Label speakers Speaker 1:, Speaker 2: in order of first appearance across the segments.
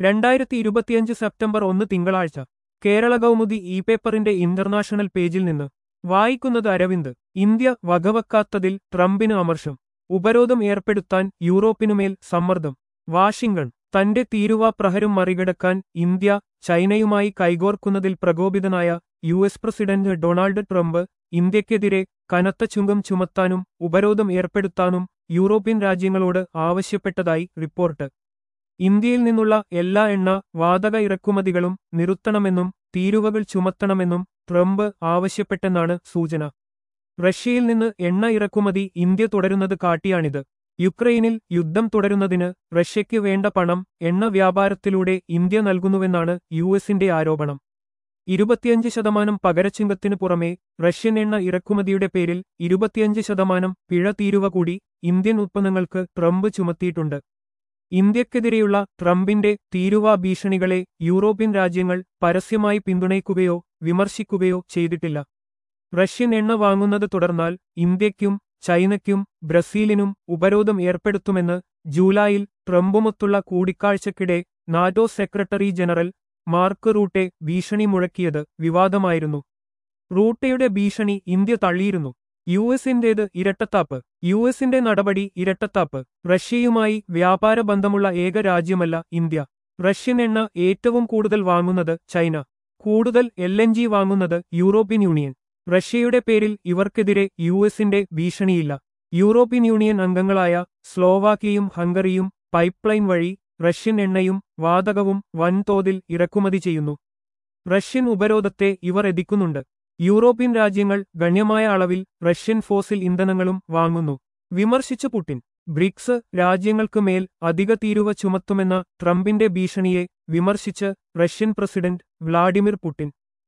Speaker 1: രണ്ടായിരത്തി ഇരുപത്തിയഞ്ച് സെപ്റ്റംബർ ഒന്ന് തിങ്കളാഴ്ച കേരള കൗമുദി ഇ പേപ്പറിന്റെ ഇന്റർനാഷണൽ പേജിൽ നിന്ന് വായിക്കുന്നത് അരവിന്ദ് ഇന്ത്യ വകവെക്കാത്തതിൽ ട്രംപിന് അമർഷം ഉപരോധം ഏർപ്പെടുത്താൻ യൂറോപ്പിനുമേൽ സമ്മർദ്ദം വാഷിംഗ്ടൺ തന്റെ തീരുവ പ്രഹരം മറികടക്കാൻ ഇന്ത്യ ചൈനയുമായി കൈകോർക്കുന്നതിൽ പ്രകോപിതനായ U S president Donald Trump ഇന്ത്യക്കെതിരെ കനത്ത ചുങ്കം ചുമത്താനും ഉപരോധം ഏർപ്പെടുത്താനും യൂറോപ്യൻ രാജ്യങ്ങളോട് ആവശ്യപ്പെട്ടതായി റിപ്പോർട്ട് ഇന്ത്യയിൽ നിന്നുള്ള എല്ലാ എണ്ണ വാതക ഇറക്കുമതികളും നിർത്തണമെന്നും തീരുവകൾ ചുമത്തണമെന്നും ട്രംപ് ആവശ്യപ്പെട്ടെന്നാണ് സൂചന റഷ്യയിൽ നിന്ന് എണ്ണ ഇറക്കുമതി ഇന്ത്യ തുടരുന്നത് കാട്ടിയാണിത് യുക്രൈനിൽ യുദ്ധം തുടരുന്നതിന് റഷ്യയ്ക്ക് വേണ്ട പണം എണ്ണ വ്യാപാരത്തിലൂടെ ഇന്ത്യ നൽകുന്നുവെന്നാണ് യു എസിന്റെ ആരോപണം ഇരുപത്തിയഞ്ച് ശതമാനം പകരച്ചുങ്കത്തിനു പുറമെ റഷ്യൻ എണ്ണ ഇറക്കുമതിയുടെ പേരിൽ ഇരുപത്തിയഞ്ച് ശതമാനം പിഴ തീരുവ കൂടി ഇന്ത്യൻ ഉത്പന്നങ്ങൾക്ക് ട്രംപ് ചുമത്തിയിട്ടുണ്ട് ഇന്ത്യക്കെതിരെയുള്ള ട്രംപിന്റെ തീരുവ ഭീഷണികളെ യൂറോപ്യൻ രാജ്യങ്ങൾ പരസ്യമായി പിന്തുണയ്ക്കുകയോ വിമർശിക്കുകയോ ചെയ്തിട്ടില്ല റഷ്യൻ എണ്ണ വാങ്ങുന്നത് തുടർന്നാൽ ഇന്ത്യയ്ക്കും ചൈനയ്ക്കും ബ്രസീലിനും ഉപരോധം ഏർപ്പെടുത്തുമെന്ന് ജൂലൈയിൽ ട്രംപുമൊത്തുള്ള കൂടിക്കാഴ്ചക്കിടെ NATO secretary general Mark Rutte ഭീഷണി മുഴക്കിയത് വിവാദമായിരുന്നു റൂട്ടയുടെ ഭീഷണി ഇന്ത്യ തള്ളിയിരുന്നു യു എസിന്റേത് ഇരട്ടത്താപ്പ് യു എസിന്റെ നടപടി ഇരട്ടത്താപ്പ് റഷ്യയുമായി വ്യാപാര ബന്ധമുള്ള ഏക രാജ്യമല്ല ഇന്ത്യ റഷ്യൻ എണ്ണ ഏറ്റവും കൂടുതൽ വാങ്ങുന്നത് ചൈന കൂടുതൽ എൽ എൻ ജി വാങ്ങുന്നത് യൂറോപ്യൻ യൂണിയൻ റഷ്യയുടെ പേരിൽ ഇവർക്കെതിരെ യു എസിന്റെ ഭീഷണിയില്ല യൂറോപ്യൻ യൂണിയൻ അംഗങ്ങളായ സ്ലോവാക്കിയയും ഹംഗറിയും പൈപ്പ്ലൈൻ വഴി റഷ്യൻ എണ്ണയും വാതകവും വൻതോതിൽ ഇറക്കുമതി ചെയ്യുന്നു റഷ്യൻ ഉപരോധത്തെ ഇവർ എതിക്കുന്നുണ്ട് യൂറോപ്യൻ രാജ്യങ്ങൾ ഗണ്യമായ അളവിൽ റഷ്യൻ ഫോസിൽ ഇന്ധനങ്ങളും വാങ്ങുന്നു വിമർശിച്ച പുടിൻ ബ്രിക്സ് രാജ്യങ്ങൾക്ക് മേൽ അധിക തീരുവ ചുമത്തുമെന്ന ട്രംപിന്റെ ഭീഷണിയെ വിമർശിച്ച് റഷ്യൻ പ്രസിഡന്റ് വ്ളാഡിമിർ പുടിൻ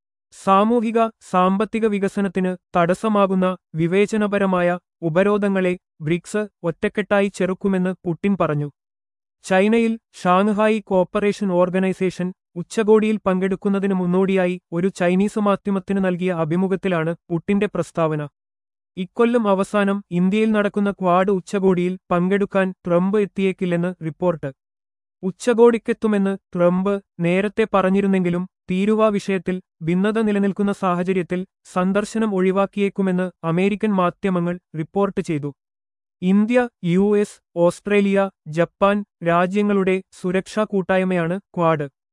Speaker 1: സാമൂഹിക സാമ്പത്തിക വികസനത്തിന് തടസ്സമാകുന്ന വിവേചനപരമായ ഉപരോധങ്ങളെ ബ്രിക്സ് ഒറ്റക്കെട്ടായി ചെറുക്കുമെന്ന് പുടിൻ പറഞ്ഞു ചൈനയിൽ ഷാങ്ഹായി കോപ്പറേഷൻ ഓർഗനൈസേഷൻ ഉച്ചകോടിയിൽ പങ്കെടുക്കുന്നതിന് മുന്നോടിയായി ഒരു ചൈനീസ് മാധ്യമത്തിന് നൽകിയ അഭിമുഖത്തിലാണ് പുട്ടിന്റെ പ്രസ്താവന ഇക്കൊല്ലം അവസാനം ഇന്ത്യയിൽ നടക്കുന്ന ക്വാഡ് ഉച്ചകോടിയിൽ പങ്കെടുക്കാൻ ട്രംപ് എത്തിയേക്കില്ലെന്ന് റിപ്പോർട്ട് ഉച്ചകോടിക്കെത്തുമെന്ന് ട്രംപ് നേരത്തെ പറഞ്ഞിരുന്നെങ്കിലും തീരുവ വിഷയത്തിൽ ഭിന്നത നിലനിൽക്കുന്ന സാഹചര്യത്തിൽ സന്ദർശനം ഒഴിവാക്കിയേക്കുമെന്ന് അമേരിക്കൻ മാധ്യമങ്ങൾ റിപ്പോർട്ട് ചെയ്തു India U S Australia Japan രാജ്യങ്ങളുടെ സുരക്ഷാ കൂട്ടായ്മയാണ് ക്വാഡ്